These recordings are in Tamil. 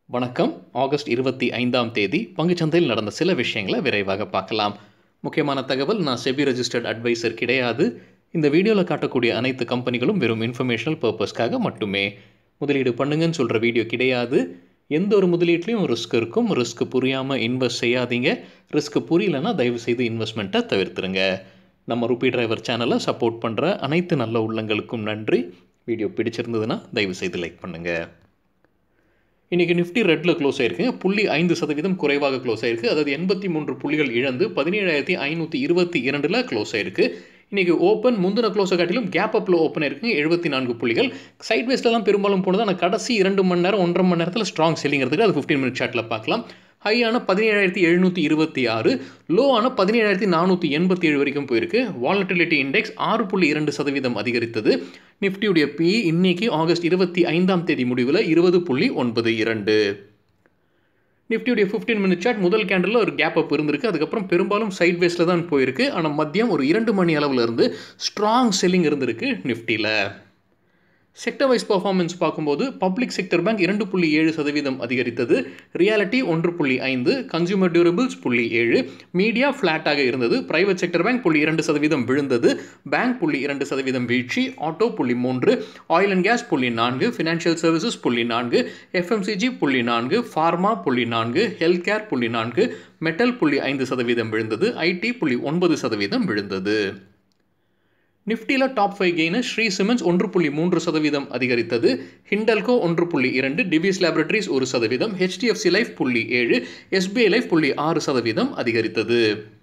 வணக்கம் ஆகஸ்ட் இருபத்தி ஐந்தாம் தேதி பங்குச்சந்தையில் நடந்த சில விஷயங்களை விரைவாக பார்க்கலாம் முக்கியமான தகவல் நான் செபி ரெஜிஸ்டர்ட் அட்வைசர் கிடையாது இந்த வீடியோவில் காட்டக்கூடிய அனைத்து கம்பெனிகளும் வெறும் இன்ஃபர்மேஷனல் பர்பஸ்க்காக மட்டுமே முதலீடு பண்ணுங்கன்னு சொல்கிற வீடியோ கிடையாது எந்த ஒரு முதலீட்லையும் ரிஸ்க் இருக்கும் ரிஸ்க் புரியாமல் இன்வெஸ்ட் செய்யாதீங்க ரிஸ்க் புரியலன்னா தயவு செய்து இன்வெஸ்ட்மெண்ட்டை தவிர்த்துருங்க நம்ம ருபி டிரைவர் சேனலை சப்போர்ட் பண்ணுற அனைத்து நல்ல உள்ளங்களுக்கும் நன்றி வீடியோ பிடிச்சிருந்ததுன்னா தயவு செய்து லைக் பண்ணுங்கள் இன்றைக்கி நிஃப்டி ரெட்டில் க்ளோஸ் ஆயிருக்கு புள்ளி ஐந்து சதவீதம் குறைவாக க்ளோஸ் ஆயிருக்கு அதாவது எண்பத்தி மூன்று புள்ளிகள் இழந்து பதினேழாயிரத்தி ஐநூற்றி இருபத்தி இரண்டில் க்ளோஸ் ஆயிருக்கு இன்றைக்கி ஓப்பன் முந்தின க்ளோஸை காட்டிலும் கேப் அப்பில் ஓப்பன் ஆயிருக்கு எழுபத்தி நான்கு புள்ளிகள் சைட் வேஸ்ட்லாம் பெரும்பாலும் போனது ஆனால் கடைசி இரண்டு மணி நேரம் ஒன்றரை மணி நேரத்தில் ஸ்ட்ராங் செல்லிங் இருக்குது அது ஃபிஃப்டீன் மினிட் சார்ட்டில் பார்க்கலாம் ஹையான பதினேழாயிரத்தி எழுநூற்றி இருபத்தி ஆறு லோவான பதினேழாயிரத்தி நானூற்றி எண்பத்தி ஏழு வரைக்கும் போயிருக்கு வாலட்டிலிட்டி இண்டெக்ஸ் ஆறு புள்ளி இரண்டு சதவீதம் அதிகரித்தது நிஃப்டியுடைய பி இன்னைக்கு ஆகஸ்ட் இருபத்தி ஐந்தாம் தேதி முடிவில் இருபது புள்ளி ஒன்பது இரண்டு நிஃப்டியுடைய ஃபிஃப்டீன் மினிட் சார்ட் முதல் கேண்டலில் ஒரு கேப் அப் இருந்திருக்கு அதுக்கப்புறம் பெரும்பாலும் சைட் வேஸில் தான் போயிருக்கு ஆனால் மதியம் ஒரு இரண்டு மணி அளவில் இருந்து ஸ்ட்ராங் செல்லிங் இருந்திருக்கு நிஃப்டியில் செக்டர் வைஸ் பர்ஃபார்மன்ஸ் பார்க்கும்போது பப்ளிக் செக்டர் பேங்க் இரண்டு புள்ளி ஏழு சதவீதம் அதிகரித்தது ரியாலிட்டி ஒன்று புள்ளி ஐந்து கன்சியூமர் டியூரபிள்ஸ் புள்ளி ஏழு மீடியா ஃப்ளாட்டாக இருந்தது பிரைவேட் செக்டர் பேங்க் புள்ளி இரண்டு சதவீதம் விழுந்தது பேங்க் புள்ளி இரண்டு சதவீதம் வீழ்ச்சி ஆட்டோ புள்ளி மூன்று ஆயில் அண்ட் கேஸ் புள்ளி நான்கு ஃபினான்ஷியல் சர்வீசஸ் புள்ளி நான்கு எஃப்எம்சிஜி புள்ளி நான்கு ஃபார்மா புள்ளி நான்கு ஹெல்த் கேர் புள்ளி நான்கு மெட்டல் புள்ளி ஐந்து சதவீதம் விழுந்தது ஐடி புள்ளி ஒன்பது சதவீதம் விழுந்தது நிஃப்டியில் top five gain Shree Cements ஒன்று புள்ளி மூன்று சதவீதம் அதிகரித்தது ஹிண்டல்கோ ஒன்று புள்ளி இரண்டு டிவிஸ் லேபரட்டரிஸ் ஒரு சதவீதம் ஹெச்டிஎஃப்சி லைஃப் புள்ளி ஏழு எஸ்பிஐ லைஃப் புள்ளி ஆறு சதவீதம் அதிகரித்தது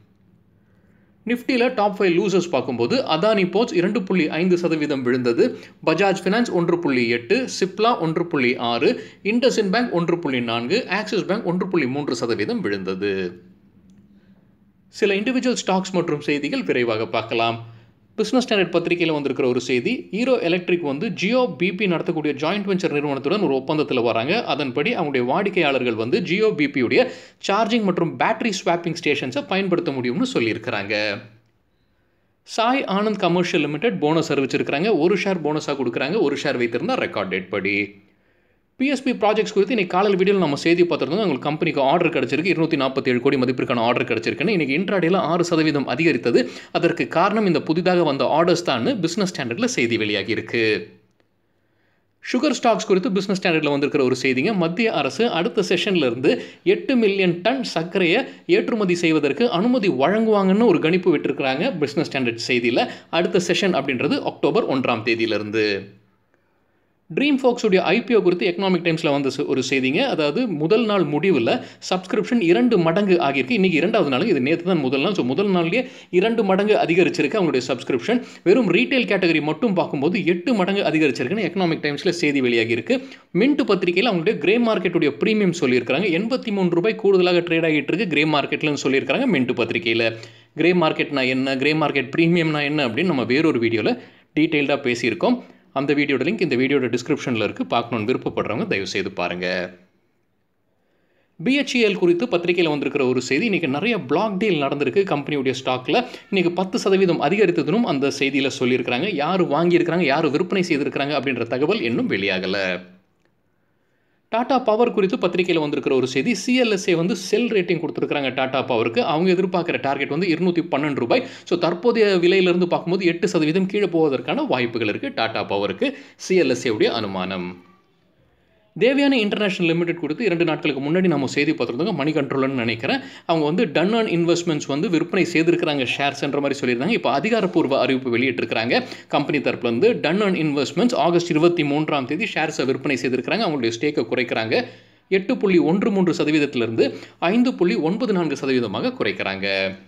நிஃப்டியில் டாப் ஃபைவ் லூசர்ஸ் பார்க்கும்போது அதானி போர்ட்ஸ் இரண்டு புள்ளி ஐந்து சதவீதம் விழுந்தது பஜாஜ் ஃபினான்ஸ் ஒன்று புள்ளி எட்டு சிப்லா ஒன்று புள்ளி ஆறு இண்டஸ்இன் பேங்க் ஒன்று புள்ளி நான்கு ஆக்சிஸ் பேங்க் ஒன்று புள்ளி மூன்று சதவீதம் விழுந்தது சில இண்டிவிஜுவல் ஸ்டாக்ஸ் மற்றும் செய்திகள் விரைவாக பார்க்கலாம் பிஸ்னஸ் ஸ்டாண்டர்ட் பத்திரிகையில் வந்திருக்கிற ஒரு செய்தி ஹீரோ எலக்ட்ரிக் வந்து ஜியோ பிபி நடத்தக்கூடிய ஜாயிண்ட் வெஞ்சர் நிறுவனத்துடன் ஒரு ஒப்பந்தத்தில் வராங்க அதன்படி அவங்களுடைய வாடிக்கையாளர்கள் வந்து ஜியோ பிபியுடைய சார்ஜிங் மற்றும் பேட்டரி ஸ்வாப்பிங் ஸ்டேஷன்ஸை பயன்படுத்த முடியும்னு சொல்லியிருக்கிறாங்க Sai Anand Commercial Limited bonus அறிவிச்சிருக்கிறாங்க ஒரு ஷேர் போனஸாக கொடுக்குறாங்க ஒரு ஷேர் வைத்திருந்தால் ரெக்கார்ட் டேட் படி பிஎஸ்பி ப்ராஜெக்ட்ஸ் குறித்து இன்றைக்கி காலையில் வீடியோவில் நம்ம செய்தி பார்த்துருந்தோம் உங்களுக்கு கம்பெனிக்கு ஆர்டர் கிடச்சிருக்கு இருநூற்றி நாற்பத்தி ஏழு கோடி மதிப்பிற்கான ஆர்டர் கிடச்சிருக்குன்னு இன்றைக்கி இன்ட்ராடேயில் ஆறு சதவீதம் அதிகரித்தது அதற்கு காரணம் இந்த புதிதாக வந்த ஆர்டர்ஸ் தான் பிஸ்னஸ் ஸ்டாண்டர்டில் செய்தி வெளியாகி இருக்கு சுகர் ஸ்டாக்ஸ் குறித்து பிஸ்னஸ் ஸ்டாண்டர்டில் வந்திருக்கிற ஒரு செய்திங்க மத்திய அரசு அடுத்த செஷன்லேருந்து எட்டு மில்லியன் டன் சர்க்கரையை ஏற்றுமதி செய்வதற்கு அனுமதி வழங்குவாங்கன்னு ஒரு கணிப்பு விட்டுருக்குறாங்க பிஸ்னஸ் ஸ்டாண்டர்ட் செய்தியில் அடுத்த செஷன் அப்படின்றது அக்டோபர் ஒன்றாம் தேதியிலிருந்து ட்ரீம் ஃபோக்ஸுடைய ஐபிஓ குறித்து எக்கனாமிக் டைம்ஸில் வந்த ஒரு செய்திங்க அதாவது முதல் நாள் முடிவில் சப்ஸ்கிரிப்ஷன் இரண்டு மடங்கு ஆகியிருக்கு இன்றைக்கி இரண்டாவது நாள் இது நேற்று தான் முதல் நாள் ஸோ முதல் நாள்லேயே இரண்டு மடங்கு அதிகரிச்சிருக்கு அவங்களுடைய சப்ஸ்கிரிப்ஷன் வெறும் ரீட்டைல் கேட்டகரி மட்டும் பார்க்கும்போது எட்டு மடங்கு அதிகரிச்சிருக்குன்னு எக்கனாமிக் டைம்ஸில் செய்தி வெளியாகி இருக்கு மின்ட் பத்திரிகையில் அவங்களுடைய கிரே மார்க்கெட்டுடைய ப்ரீமியம் சொல்லியிருக்காங்க எண்பத்தி மூணு ரூபாய் கூடுதலாக ட்ரேட் ஆகிட்டு இருக்கு கிரே மார்க்கெட்லன்னு சொல்லியிருக்காங்க மின்ட் பத்திரிகையில் கிரே மார்க்கெட்னா என்ன கிரே மார்க்கெட் ப்ரீமியம்னா என்ன அப்படின்னு நம்ம வேறொரு வீடியோவில் டீட்டெயில்டாக பேசியிருக்கோம் அந்த வீடியோட லிங்க் இந்த வீடியோட டிஸ்கிரிப்ஷனில் இருக்குது பார்க்கணுன்னு விருப்பப்படுறவங்க தயவுசெய்து பாருங்கள் பிஹெச்இஎல் குறித்து பத்திரிகையில் வந்திருக்கிற ஒரு செய்தி இன்றைக்கி நிறைய பிளாக் டீல் நடந்திருக்கு கம்பெனியுடைய ஸ்டாக்கில் இன்றைக்கி பத்து சதவீதம் அதிகரித்ததும் அந்த செய்தியில் சொல்லியிருக்கிறாங்க யார் வாங்கியிருக்கிறாங்க யார் விற்பனை செய்திருக்கிறாங்க அப்படின்ற தகவல் இன்னும் வெளியாகலை டாடா பவர் குறித்து பத்திரிகையில் வந்திருக்கிற ஒரு செய்தி சிஎல்எஸ்ஏ வந்து செல் ரேட்டிங் கொடுத்துருக்காங்க டாடா பவருக்கு அவங்க எதிர்பார்க்குற டார்கெட் வந்து இருநூற்றி பன்னெண்டு ரூபாய் ஸோ தற்போதைய விலையிலிருந்து பார்க்கும்போது எட்டு சதவீதம் கீழே போவதற்கான வாய்ப்புகள் இருக்குது டாடா பவருக்கு சிஎல்எஸ்ஏவுடைய அனுமானம் தேவியான இன்டர்நேஷனல் லிமிடெட் கொடுத்து இரண்டு நாட்களுக்கு முன்னாடி நம்ம செய்தி பார்த்துருந்தோங்க மணி கண்ட்ரோல்னு நினைக்கிறேன் அவங்க வந்து டன் ஆன் இன்வெஸ்ட்மெண்ட்ஸ் வந்து விற்பனை செய்திருக்கிறாங்க ஷேர்ஸ்ன்ற மாதிரி சொல்லியிருந்தாங்க இப்போ அதிகாரப்பூர்வ அறிவிப்பு வெளியிட்டிருக்கிறாங்க கம்பெனி தரப்புலேருந்து டன் ஆன் இன்வெஸ்ட்மெண்ட்ஸ் ஆகஸ்ட் இருபத்தி மூன்றாம் தேதி ஷேர்ஸை விற்பனை செய்திருக்கிறாங்க அவங்களுடைய ஸ்டேக்கை குறைக்கிறாங்க எட்டு புள்ளி ஒன்று மூன்று சதவீதத்திலிருந்து ஐந்து புள்ளி ஒன்பது நான்கு சதவீதமாக குறைக்கிறாங்க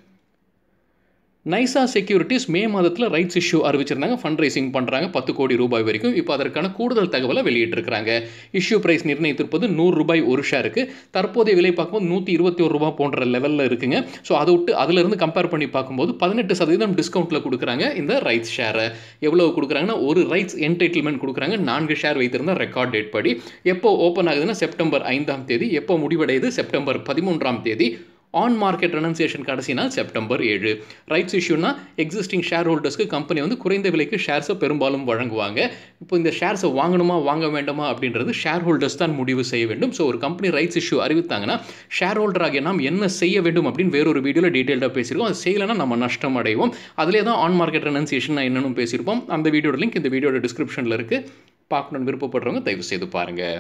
நைசா செக்யூரிட்டிஸ் மே மாதத்தில் ரைட்ஸ் இஷ்யூ அறிவிச்சிருந்தாங்க ஃபண்ட் ரைசிங் பண்ணுறாங்க பத்து கோடி ரூபாய் வரைக்கும் இப்போ அதற்கான கூடுதல் தகவலை வெளியிட்டிருக்கிறாங்க இஷ்யூ ப்ரைஸ் நிர்ணயித்திருப்பது நூறு ரூபாய் ஒரு ஷேருக்கு தற்போதைய விலை பார்க்கும்போது நூற்றி இருபத்தி ஒரு ரூபா போன்ற லெவலில் இருக்குங்க ஸோ அதை விட்டு அதிலிருந்து கம்பேர் பண்ணி பார்க்கும்போது பதினெட்டு சதவீதம் டிஸ்கவுண்ட்டில் கொடுக்குறாங்க இந்த ரைட்ஸ் ஷேரை எவ்வளோ கொடுக்குறாங்கன்னா ஒரு ரைட்ஸ் என்டைட்டில்மெண்ட் கொடுக்குறாங்க நான்கு ஷேர் வைத்திருந்த ரெக்கார்ட் டேட் படி எப்போ ஓப்பன் ஆகுதுன்னா செப்டம்பர் ஐந்தாம் தேதி எப்போ முடிவடையுது செப்டம்பர் பதிமூன்றாம் தேதி ஆன் மார்க்கெட் ரெனன்சியேஷன் கடைசி நாள் செப்டம்பர் ஏழு ரைட்ஸ் இஷ்யூனா எக்ஸிஸ்டிங் ஷேர் ஹோல்டர்ஸ்க்கு கம்பெனி வந்து குறைந்த விலைக்கு ஷேர்ஸை பெரும்பாலும் வழங்குவாங்க இப்போ இந்த ஷேர்ஸை வாங்கணுமா வாங்க வேண்டாமா அப்படின்றது ஷேர் ஹோல்டர்ஸ் தான் முடிவு செய்ய வேண்டும் ஸோ ஒரு கம்பெனி ரைட்ஸ் இஷ்யூ அறிவித்தாங்கன்னா ஷேர் ஹோல்டராகிய நாம் என்ன செய்ய வேண்டும் அப்படின்னு வேறொரு வீடியோவில் டீட்டெயிலாக பேசியிருக்கோம் அது செய்யலைன்னா நம்ம நஷ்டம் அடைவோம் அதிலே தான் ஆன் மார்க்கெட் ரெனன்சியேஷன் என்னன்னு பேசியிருப்போம் அந்த வீடியோட லிங்க் இந்த வீடியோட டிஸ்கிரிப்ஷனில் இருக்குது பார்க்கணுன்னு விருப்பப்படுறவங்க தயவு செய்து பாருங்கள்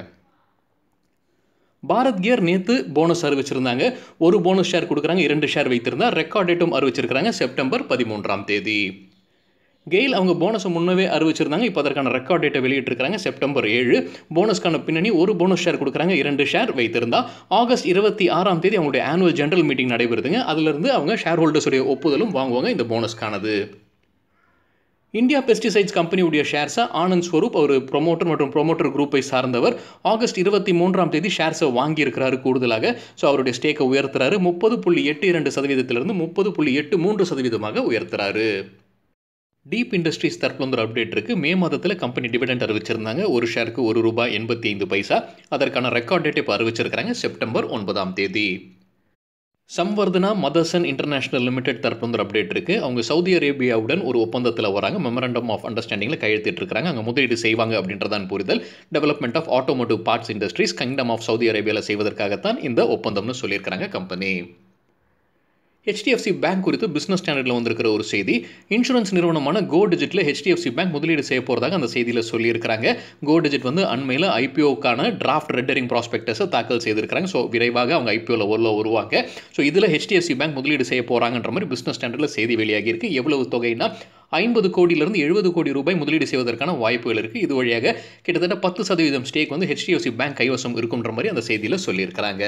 பாரத் கியர் நேற்று போனஸ் அறிவிச்சிருந்தாங்க ஒரு போனஸ் ஷேர் கொடுக்குறாங்க இரண்டு ஷேர் வைத்திருந்தா ரெக்கார்ட் டேட்டும் அறிவிச்சிருக்கிறாங்க செப்டம்பர் பதிமூன்றாம் தேதி கெயில் அவங்க போனஸை முன்னவே அறிவிச்சிருந்தாங்க இப்போ அதற்கான ரெக்கார்ட் டேட்டை வெளியிட்டிருக்காங்க செப்டம்பர் ஏழு போனஸ்க்கான பின்னணி ஒரு போனஸ் ஷேர் கொடுக்குறாங்க இரண்டு ஷேர் வைத்திருந்தா ஆகஸ்ட் இருபத்தி ஆறாம் தேதி அவங்களுடைய ஆனுவல் ஜெனரல் மீட்டிங் நடைபெறுதுங்க அதுலேருந்து அவங்க ஷேர் ஹோல்டர்ஸுடைய ஒப்புதலும் வாங்குவாங்க இந்த போனஸ்க்கானது இந்தியா பெஸ்டிசைட்ஸ் கம்பெனியுடைய ஷேர்ஸை ஆனந்த் ஸ்வரூப் ஒரு ப்ரொமோட்டர் மற்றும் ப்ரொமோட்டர் குரூப்பை சார்ந்தவர் ஆகஸ்ட் இருபத்தி மூன்றாம் தேதி ஷேர்ஸை வாங்கியிருக்கிறாரு கூடுதலாக ஸோ அவருடைய ஸ்டேக்கை உயர்த்துறாரு முப்பது புள்ளி எட்டு இரண்டு சதவீதத்திலிருந்து முப்பது புள்ளி எட்டு மூன்று சதவீதமாக உயர்த்துறாரு டீப் இண்டஸ்ட்ரீஸ் தரப்புல ஒரு அப்டேட் இருக்குது மே மாதத்தில் கம்பெனி டிவிடெண்ட் அறிவிச்சிருந்தாங்க ஒரு ஷேருக்கு ஒரு ரூபாய் எண்பத்தி ஐந்து பைசா அதற்கான ரெக்கார்ட் டேட் இப்போ அறிவிச்சிருக்கிறாங்க செப்டம்பர் ஒன்பதாம் தேதி சம்வர்தனா மதர்சன் இன்டர்நேஷனல் லிமிடெட் தரப்புல ஒரு அப்டேட் இருக்குது அவங்க சவுதி அரேபியாவுடன் ஒரு ஒப்பந்தத்தில் வராங்க மெமரண்டம் ஆஃப் அண்டர்ஸ்டாண்டிங்கில் கையெழுத்திட்டிருக்காங்க அங்கே முதலீடு செய்வாங்க அப்படின்றதான் புரிதல் development of automotive parts industries kingdom of Saudi அரேபியாவில் செய்வதற்காகத்தான் இந்த ஒப்பந்தம்னு சொல்லியிருக்கிறாங்க கம்பெனி ஹெச்டிஎஃப்சி பேங்க் குறித்து பிஸ்னஸ் ஸ்டாண்டர்டில் வந்திருக்கிற ஒரு செய்தி இன்சூரன்ஸ் நிறுவனமான கோ டிஜிட்டில் ஹெச்டிஎஃப்சி பேங்க் முதலீடு செய்ய போகிறதாக அந்த செய்தியில் சொல்லியிருக்கிறாங்க கோ டிஜிட் வந்து அண்மையில் ஐபிஓக்கான டிராஃப்ட் ரெட்டரிங் ப்ராஸ்பெக்டஸை தாக்கல் செய்திருக்கிறாங்க ஸோ விரைவாக அவங்க ஐபிஓவில் உள்ள வருவாங்க ஸோ இதில் ஹெச்டிஎஃப்சி பேங்க் முதலீடு செய்ய போகிறாங்கன்ற மாதிரி பிஸ்னஸ் ஸ்டாண்டர்டில் செய்தி வெளியாகி இருக்கு எவ்வளவு தொகைனா ஐம்பது கோடியிலிருந்து எழுபது கோடி ரூபாய் முதலீடு செய்வதற்கான வாய்ப்புகள் இருக்குது இது வழியாக கிட்டத்தட்ட பத்து சதவீதம் ஸ்டேக் வந்து ஹெச்டிஎஃப்சி பேங்க் கைவசம் இருக்குன்ற மாதிரி அந்த செய்தியில் சொல்லியிருக்கிறாங்க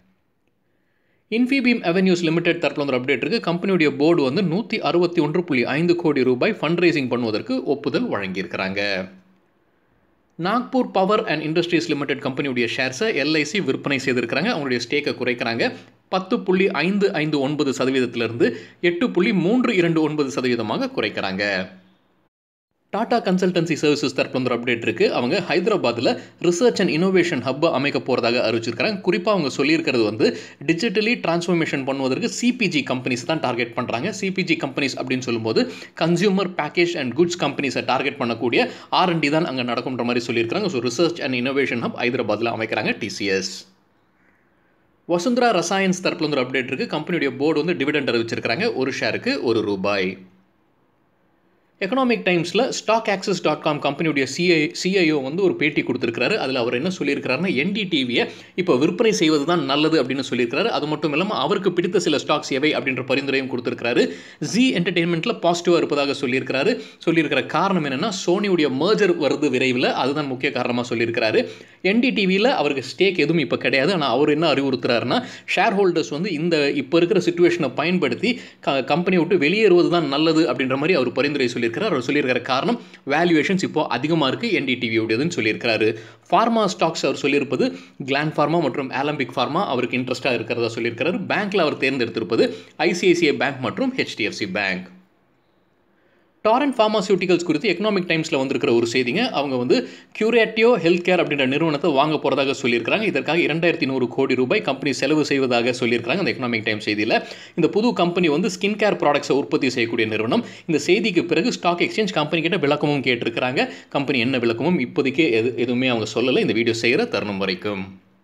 இன்ஃபிபீம் அவென்யூஸ் லிமிடெட் தரப்பில் ஒரு அப்டேட் இருக்குது கம்பெனியுடைய போர்டு வந்து நூற்றி அறுபத்தி ஒன்று புள்ளி ஐந்து கோடி ரூபாய் ஃபண்ட் ரைசிங் பண்ணுவதற்கு ஒப்புதல் வழங்கியிருக்கிறாங்க Nagpur Power and Industries Limited கம்பெனியுடைய ஷேர்ஸை எல்ஐசி விற்பனை செய்திருக்கிறாங்க அவங்களுடைய ஸ்டேக்கை குறைக்கிறாங்க பத்து புள்ளி ஐந்து ஐந்து ஒன்பது சதவீதத்திலிருந்து எட்டு புள்ளி மூன்று இரண்டு ஒன்பது சதவீதமாக குறைக்கிறாங்க டாடா கன்சல்டன்சி சர்வீசஸ் தரப்புல ஒரு அப்டேட் இருக்குது அவங்க ஹைதராபாத்தில் ரிசர்ச் அண்ட் இனோவேஷன் ஹப்பை அமைக்க போகிறதாக அறிவிச்சிருக்காங்க குறிப்பாக அவங்க சொல்லியிருக்கிறது வந்து டிஜிட்டலி டிரான்ஸ்ஃபர்மேஷன் பண்ணுவதற்கு சிபிஜி கம்பெனிஸ் தான் டார்கெட் பண்ணுறாங்க சிபிஜி கம்பெனிஸ் அப்படின்னு சொல்லும்போது கன்சியூமர் பேக்கேஜ் அண்ட் குட்ஸ் கம்பெனிஸை டார்கெட் பண்ணக்கூடிய ஆர்என்டி தான் அங்கே நடக்கும்ன்ற மாதிரி சொல்லியிருக்காங்க so research and innovation hub ஹைதராபாத்தில் அமைக்கிறாங்க டிசிஎஸ் வசுந்தரா ரசாயன்ஸ் தரப்புல ஒரு அப்டேட் இருக்குது கம்பெனியுடைய போர்டு வந்து டிவிடெண்ட் அறிவிச்சிருக்காங்க ஒரு ஷேருக்கு ஒரு ரூபாய் எக்கனாமிக் டைம்ஸில் ஸ்டாக் ஆக்சஸ் டாட் காம் கம்பெனியுடைய சிஐ சிஐஓ வந்து ஒரு பேட்டி கொடுத்துருக்காரு அதில் அவர் என்ன சொல்லியிருக்கிறாருன்னா என்டிடிவியை இப்போ விற்பனை செய்வது தான் நல்லது அப்படின்னு சொல்லியிருக்காரு அது மட்டும் இல்லாமல் அவருக்கு பிடித்த சில ஸ்டாக்ஸ் எவை அப்படின்ற பரிந்துரையும் கொடுத்துருக்காரு ஜி என்டர்டெயின்மெண்ட்டில் பாசிட்டிவாக இருப்பதாக சொல்லியிருக்கிறாரு சொல்லியிருக்கிற காரணம் என்னென்னா சோனியுடைய மர்ஜர் வருது விரைவில் அதுதான் முக்கிய காரணமாக சொல்லியிருக்கிறாரு என்டிடிவியில் அவருக்கு ஸ்டேக் எதுவும் இப்போ கிடையாது ஆனால் அவர் என்ன அறிவுறுத்துறாருன்னா ஷேர் ஹோல்டர்ஸ் வந்து இந்த இப்போ இருக்கிற சுச்சுவேஷனை பயன்படுத்தி க கம்பெனியை விட்டு வெளியேறுவது தான் நல்லது அப்படின்ற மாதிரி அவர் பரிந்துரை சொல்லி சொல்லியிருக்கிறார் அவர் சொல்லியிருக்கிற காரணம் வேல்யூவேஷன்ஸ் இப்போ அதிகமாக இருக்குது என்டிடிவியோடதுன்னு சொல்லியிருக்கிறாரு ஃபார்மா ஸ்டாக்ஸ் அவர் சொல்லியிருப்பது கிளான் ஃபார்மா மற்றும் ஆலம்பிக் ஃபார்மா அவருக்கு இன்ட்ரெஸ்ட்டாக இருக்கிறதா சொல்லியிருக்கிறாரு பேங்க்கில் அவர் தேர்ந்தெடுத்திருப்பது ஐசிஐசிஐ பேங்க் மற்றும் ஹெச்டிஎஃப்சி பேங்க் டாரண்ட் ஃபார்மாசியூட்டிகல்ஸ் குறித்து எக்கனாமிக் டைம்ஸில் வந்திருக்கிற ஒரு செய்திங்க அவங்க வந்து கியூரேட்டியோ ஹெல்த் கேர் அப்படின்ற நிறுவனத்தை வாங்க போகிறதாக சொல்லியிருக்காங்க இதற்காக இரண்டாயிரத்தி நூறு கோடி ரூபாய் கம்பெனி செலவு செய்வதாக சொல்லியிருக்காங்க அந்த எக்கனாமிக் டைம் செய்தியில் இந்த புது கம்பெனி வந்து ஸ்கின் கேர் ப்ராடக்ட்ஸை உற்பத்தி செய்யக்கூடிய நிறுவனம் இந்த செய்திக்கு பிறகு ஸ்டாக் எக்ஸ்சேஞ்ச் கம்பெனி கிட்ட விளக்கமும் கேட்டிருக்கிறாங்க கம்பெனி என்ன விளக்கமும் இப்போதைக்கே எது எதுவுமே அவங்க சொல்லலை இந்த வீடியோ செய்கிற தருணம் வரைக்கும்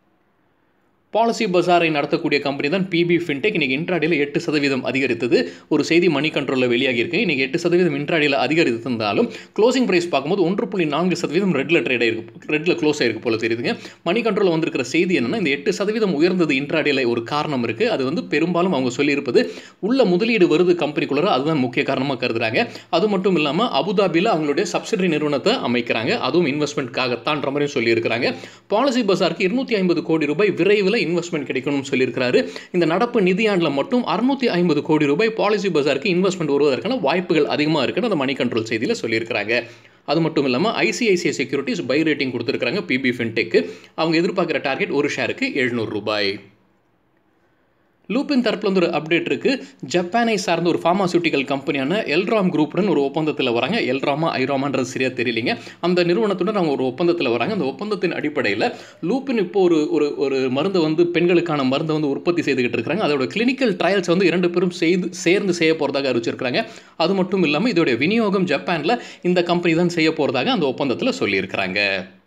பாலிசி பஜாரை நடத்தக்கூடிய கம்பெனி தான் பிபி ஃபின்டெக் இன்றைக்கி இன்ட்ராடியில் எட்டு சதவீதம் அதிகரித்தது ஒரு செய்தி மணி கண்ட்ரோலில் வெளியாகி இருக்கு இன்றைக்கி எட்டு சதவீதம் இன்ட்ராடியில் அதிகரித்திருந்தாலும் க்ளோசிங் ப்ரைஸ் பார்க்கும்போது ஒன்று புள்ளி நான்கு சதவீதம் ரெட்டில் ட்ரேட் ஆயிருக்கு ரெட்டில் க்ளோஸ் ஆயிருக்கு போல தெரியுதுங்க மணி கண்ட்ரோலில் வந்திருக்கிற செய்தி என்னன்னா இந்த எட்டு சதவீதம் உயர்ந்தது இன்ட்ராடியில் ஒரு காரணம் இருக்குது அது வந்து பெரும்பாலும் அவங்க சொல்லியிருப்பது உள்ள முதலீடு வருது கம்பெனிக்குள்ளே அதுதான் முக்கிய காரணமாக கருதுறாங்க அது மட்டும் இல்லாமல் அபுதாபியில் அவங்களுடைய சப்சிடரி நிறுவனத்தை அமைக்கிறாங்க அதுவும் இன்வெஸ்ட்மெண்ட்காகத்தான்ற மாதிரியும் சொல்லியிருக்கிறாங்க பாலிசி பஜாருக்கு இருநூத்தி ஐம்பது கோடி ரூபாய் விரைவில் இன்வெஸ்ட்மெண்ட் கிடைக்கணும்னு சொல்லியிருக்கிறாரு இந்த நடப்பு நிதியாண்டில் மட்டும் அறுநூத்தி ஐம்பது கோடி ரூபாய் பாலிசி பஜாருக்கு இன்வெஸ்ட்மெண்ட் வருவதற்கான வாய்ப்புகள் அதிகமாக இருக்குன்னு அந்த மணி கண்ட்ரோல் செய்தியில் சொல்லியிருக்கிறாங்க அது மட்டும் இல்லாமல் ஐசிஐசிஐ செக்யூரிட்டிஸ் பை ரேட்டிங் கொடுத்துருக்காங்க பிபி ஃபின்டெக்கு அவங்க எதிர்பார்க்குற டார்கெட் ஒரு ஷேருக்கு எழுநூறு ரூபாய் லூப்பின் தரப்பில் வந்து ஒரு அப்டேட் இருக்குது ஜப்பானை சார்ந்த ஒரு ஃபார்மாசூட்டிக்கல் கம்பெனியான எல்ராம் குரூப்புடன் ஒரு ஒப்பந்தத்தில் வராங்க எல்ராமா ஐராமான்றது சரியாக தெரியலிங்க அந்த நிறுவனத்துடன் அவங்க ஒரு ஒப்பந்தத்தில் வராங்க அந்த ஒப்பந்தத்தின் அடிப்படையில் லூப்பின் இப்போ ஒரு ஒரு ஒரு மருந்தை வந்து பெண்களுக்கான மருந்தை வந்து உற்பத்தி செய்துக்கிட்டு இருக்கிறாங்க அதோட கிளினிக்கல் ட்ரையல்ஸ் வந்து இரண்டு பேரும் செய்து சேர்ந்து செய்ய போகிறதாக அறிவிச்சிருக்கிறாங்க அது மட்டும் இல்லாமல் இதோடைய விநியோகம் ஜப்பானில் இந்த கம்பெனி தான் செய்ய போகிறதாக அந்த ஒப்பந்தத்தில் சொல்லியிருக்கிறாங்க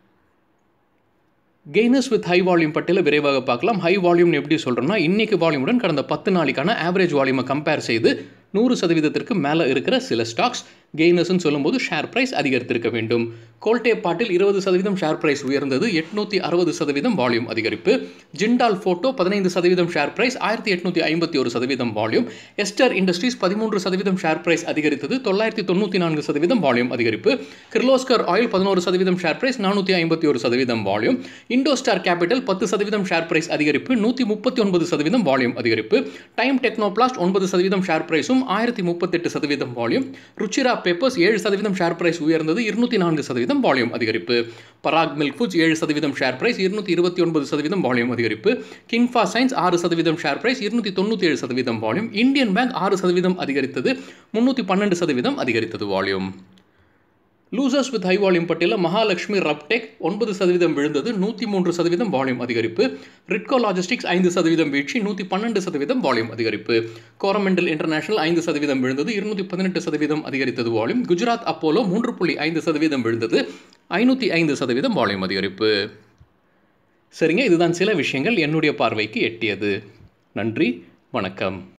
கெய்னஸ் வித் ஹை வால்யூம் பட்டியல விரைவாக பார்க்கலாம் ஹை வால்யூம்னு எப்படி சொல்கிறோம்னா இன்னைக்கு வால்யூமுடன் கடந்த பத்து நாளைக்கான ஆவரேஜ் வால்யூமை கம்பேர் செய்து நூறு சதவீதத்திற்கு மேலே இருக்கிற சில ஸ்டாக்ஸ் கெய்னர்ஸ்னு சொல்லும்போது ஷேர் பிரைஸ் அதிகரித்திருக்க வேண்டும் கோல்டே பாட்டில் இருபது சதவீதம் ஷேர் பிரைஸ் உயர்ந்தது எட்நூற்றி அறுபது சதவீதம் வால்யூம் அதிகரிப்பு ஜிண்டால் ஃபோட்டோ பதினைந்து சதவீதம் ஷேர் பிரைஸ் ஆயிரத்தி எட்நூற்றி ஐம்பத்தி ஒரு சதவீதம் வால்யூம் எஸ்டர் இண்டஸ்ட்ரீஸ் பதிமூன்று சதவீதம் ஷேர் பிரைஸ் அதிகரித்தது தொள்ளாயிரத்தி தொண்ணூற்றி நான்கு சதவீதம் வால்யூம் அதிகரிப்பு கிர்லோஸ்கர் ஆயில் பதினோரு சதவீதம் ஷேர் பிரைஸ் நானூற்றி ஐம்பத்தி ஒரு சதவீதம் வால்யூம் இண்டோஸ்டார் கேபிட்டல் பத்து சதவீதம் ஷேர் பிரைஸ் அதிகரிப்பு நூற்றி முப்பத்தி ஒன்பது சதவீதம் வால்யூம் அதிகரிப்பு டைம் டெக்னோபிளாஸ்ட் ஒன்பது சதவீதம் ஷேர் பிரைஸும் ஆயிரத்தி முப்பத்தெட்டு சதவீதம் வால்யூம் ருச்சிரா பேப்பர்ஸ் ஏழு சதவீதம் ஷேர் பிரைஸ் உயர்ந்தது இருநூத்தி நான்கு சதவீதம் வால்யூம் அதிகரிப்பு பராக் மில்க் ஃபுட்ஸ் ஏழு சதவீதம் ஷேர் பிரைஸ் இருநூத்தி இருபத்தி ஒன்பது சதவீதம் வால்யூம் அதிகரிப்பு கின்ஃபா சயின்ஸ் ஆறு சதவீதம் ஷேர் பிரைஸ் இருநூத்தி தொண்ணூற்றி ஏழு சதவீதம் வால்யூம் இந்தியன் பேங்க் ஆறு சதவீதம் அதிகரித்தது முன்னூற்றி பன்னெண்டு சதவீதம் அதிகரித்தது volume losers with high volume பட்டியலில் மகாலட்சுமி ரப்டெக் ஒன்பது சதவீதம் விழுந்தது நூற்றி மூன்று சதவீதம் வால்யூம் அதிகரிப்பு ரிட்கோ லாஜிஸ்டிக்ஸ் ஐந்து சதவீதம் வீழ்ச்சி நூற்றி பன்னெண்டு சதவீதம் வால்யூம் அதிகரிப்பு கோரமெண்டல் இன்டர்நேஷனல் ஐந்து சதவீதம் விழுந்தது இருநூற்றி பதினெட்டு சதவீதம் அதிகரித்தது வால்யூம் குஜராத் அப்போலோ மூன்று புள்ளி ஐந்து சதவீதம் விழுந்தது ஐநூற்றி ஐந்து சதவீதம் வால்யூம் அதிகரிப்பு சரிங்க இதுதான் சில விஷயங்கள் என்னுடைய பார்வைக்கு எட்டியது நன்றி வணக்கம்